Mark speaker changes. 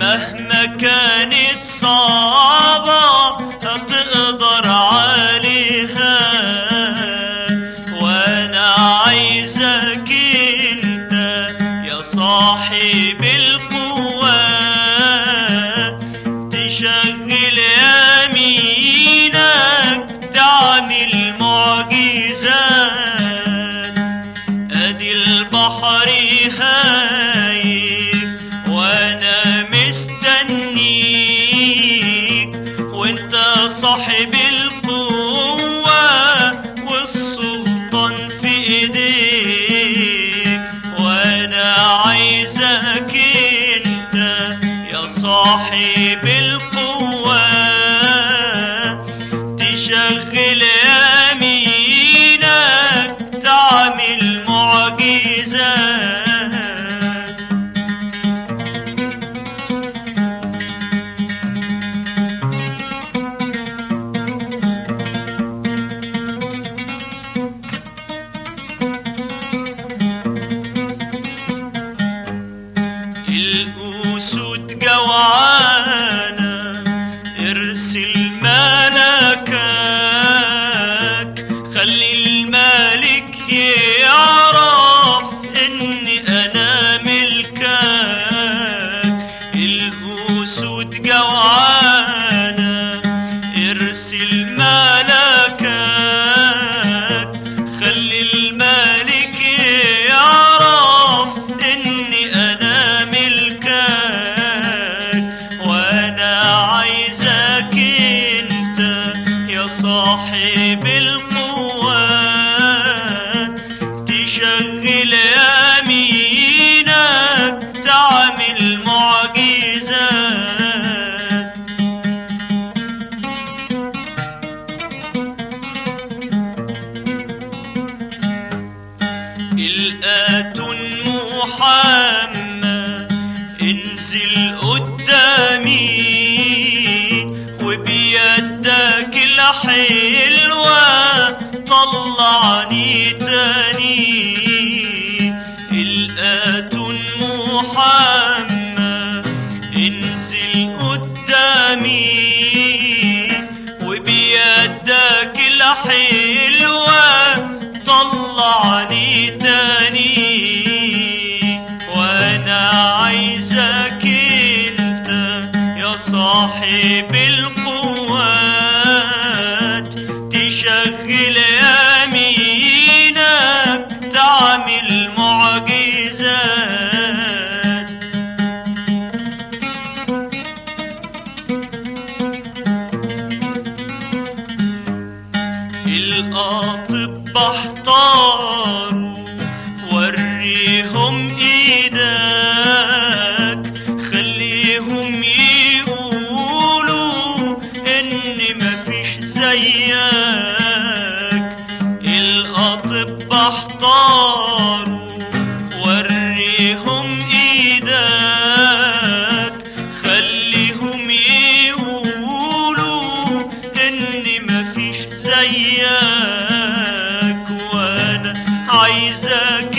Speaker 1: مهما كانت صعبة هتقدر عليها وانا عايزك انت يا صاحب القوة تشغل يمينك تعمل معجزات ادي البحر هايج وانا مستنيك وانت صاحب القوة والسلطان في ايديك وانا عايزك انت يا صاحب القوة تشغل يمينك تعمل معجزات الأسود جوعانة ارسل ملكك خلي الملك يعرف اني انا ملكك الأسود جوعانة ارسل ملكك خلي الملك يعرف اني انا ملكك وانا عايزك انت يا صاحب القوات تشغل يمينك تعمل معجزات الآتون محمد انزل قدامي وبيدك الحلوة طلعني تاني الآتون محمد انزل قدامي وبيدك الحلوة طلعني تاني وانا عايزك انت يا صاحب القوات تشغل يمينك تعمل معجزات الأطباء احتاروا وريهم ايدك خليهم يقولوا ان مفيش زيك الأطباء احتاروا وريهم ايدك خليهم يقولوا ان مفيش زيك وانا عايزك